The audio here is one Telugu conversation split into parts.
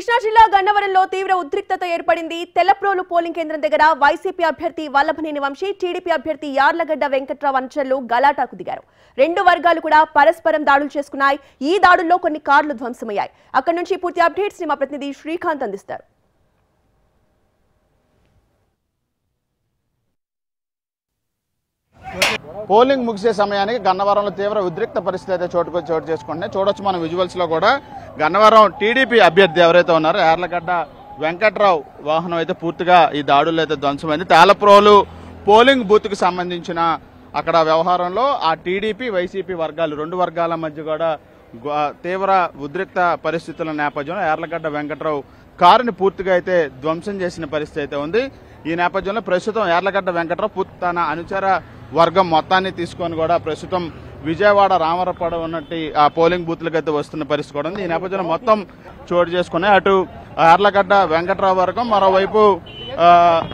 కృష్ణా జిల్లా గన్నవరంలో తీవ్ర ఉద్రిక్తత ఏర్పడింది తెల్లప్రోలు పోలింగ్ కేంద్రం దగ్గర వైసీపీ అభ్యర్థి వల్లభనేని వంశీ టీడీపీ అభ్యర్థి యార్లగడ్డ వెంకట్రావు అనుచరులు గలాటాకు దిగారు రెండు వర్గాలు కూడా పరస్పరం దాడులు చేసుకున్నాయి ఈ దాడుల్లో కొన్ని కార్లు ధ్వంసమయ్యాయి అక్కడి నుంచి పూర్తి అప్డేట్స్ ని మా ప్రతినిధి శ్రీకాంత్ అందిస్తారు పోలింగ్ ముగిసే సమయానికి గన్నవరంలో తీవ్ర ఉద్రిక్త పరిస్థితి అయితే చోటుకు చోటు చేసుకుంటున్నాయి చూడొచ్చు మన విజువల్స్ లో కూడా గన్నవరం టీడీపీ అభ్యర్థి ఎవరైతే ఉన్నారో యార్లగడ్డ వెంకట్రావు వాహనం అయితే పూర్తిగా ఈ దాడుల్లో అయితే ధ్వంసమైంది తేలప్రోలు పోలింగ్ బూత్ కు సంబంధించిన అక్కడ వ్యవహారంలో ఆ టీడీపీ వైసీపీ వర్గాలు రెండు వర్గాల మధ్య కూడా గు- తీవ్ర ఉద్రిక్త పరిస్థితుల నేపథ్యంలో యార్లగడ్డ వెంకట్రావు కారుని పూర్తిగా అయితే ధ్వంసం చేసిన పరిస్థితి అయితే ఉంది ఈ నేపథ్యంలో ప్రస్తుతం యార్లగడ్డ వెంకట్రావు పూర్తి తన అనుచర వర్గం మొత్తాన్ని తీసుకొని కూడా ప్రస్తుతం విజయవాడ రామరపాడ ఉన్నట్టు ఆ పోలింగ్ బూత్లకు అయితే వస్తున్న పరిస్థితి కూడా ఉంది ఈ నేపథ్యంలో మొత్తం చోటు చేసుకుని అటు యార్లగడ్డ వెంకట్రావు వర్గం మరోవైపు ఆ,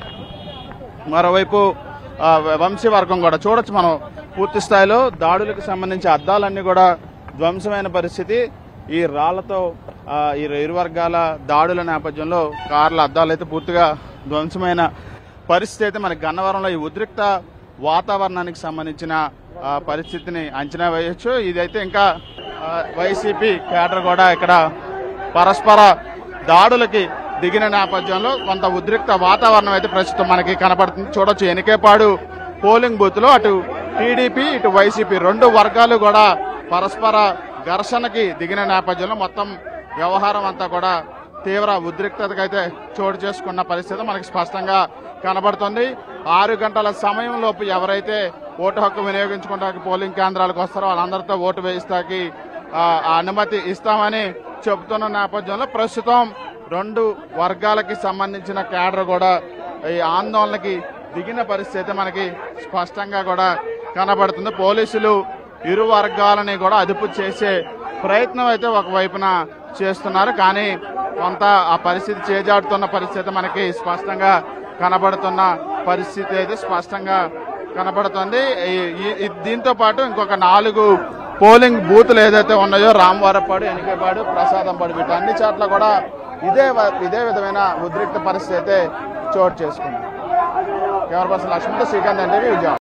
మరోవైపు ఆ, వంశీ వర్గం కూడా చూడొచ్చు మనం పూర్తి స్థాయిలో దాడులకు సంబంధించి అద్దాలన్నీ కూడా ధ్వంసమైన పరిస్థితి ఈ రాళ్లతో ఆ, ఈ ఇరు వర్గాల దాడుల నేపథ్యంలో కార్ల అద్దాలు అయితే పూర్తిగా ధ్వంసమైన పరిస్థితి అయితే మనకి గన్నవరంలో ఈ ఉద్రిక్త వాతావరణానికి సంబంధించిన ఆ, పరిస్థితిని అంచనా వేయొచ్చు ఇదైతే ఇంకా ఆ, వైసీపీ కేడర్ కూడా ఇక్కడ పరస్పర దాడులకి దిగిన నేపథ్యంలో కొంత ఉద్రిక్త వాతావరణం అయితే ప్రస్తుతం మనకి కనపడుతుంది చూడొచ్చు ఎనికేపాడు పోలింగ్ బూత్ లో అటు టీడీపీ ఇటు వైసీపీ రెండు వర్గాలు కూడా పరస్పర ఘర్షణకి దిగిన నేపథ్యంలో మొత్తం వ్యవహారం అంతా కూడా తీవ్ర ఉద్రిక్తతకు అయితే చోటు చేసుకున్న పరిస్థితి మనకి స్పష్టంగా కనబడుతుంది ఆరు గంటల సమయంలోపు ఎవరైతే ఓటు హక్కు వినియోగించుకోవడానికి పోలింగ్ కేంద్రాలకు వస్తారో వాళ్ళందరితో ఓటు వేయిస్తాకి ఆ, ఆ అనుమతి ఇస్తామని చెబుతున్న నేపథ్యంలో ప్రస్తుతం రెండు వర్గాలకి సంబంధించిన కేడర్ కూడా ఈ ఆందోళనకి దిగిన పరిస్థితి అయితే మనకి స్పష్టంగా కూడా కనబడుతుంది పోలీసులు ఇరు వర్గాలని కూడా అదుపు చేసే ప్రయత్నం అయితే ఒకవైపున చేస్తున్నారు కానీ కొంత ఆ పరిస్థితి చేజాడుతున్న పరిస్థితి అయితే మనకి స్పష్టంగా కనబడుతున్న పరిస్థితి అయితే స్పష్టంగా కనబడుతుంది ఈ- ఈ- ఈ- దీంతో పాటు ఇంకొక నాలుగు పోలింగ్ బూతులు ఏదైతే ఉన్నాయో రామవరపాడు ఎనికేపాడు ప్రసాదంపాడు వీటి అన్ని చోట్ల కూడా ఇదే వ- ఇదే విధమైన ఉద్రిక్త పరిస్థితి అయితే చోటు చేసుకుంది కెమెరా పర్సన్ లక్ష్మణ్తో శ్రీకాంత్ అంటే విజయవాడ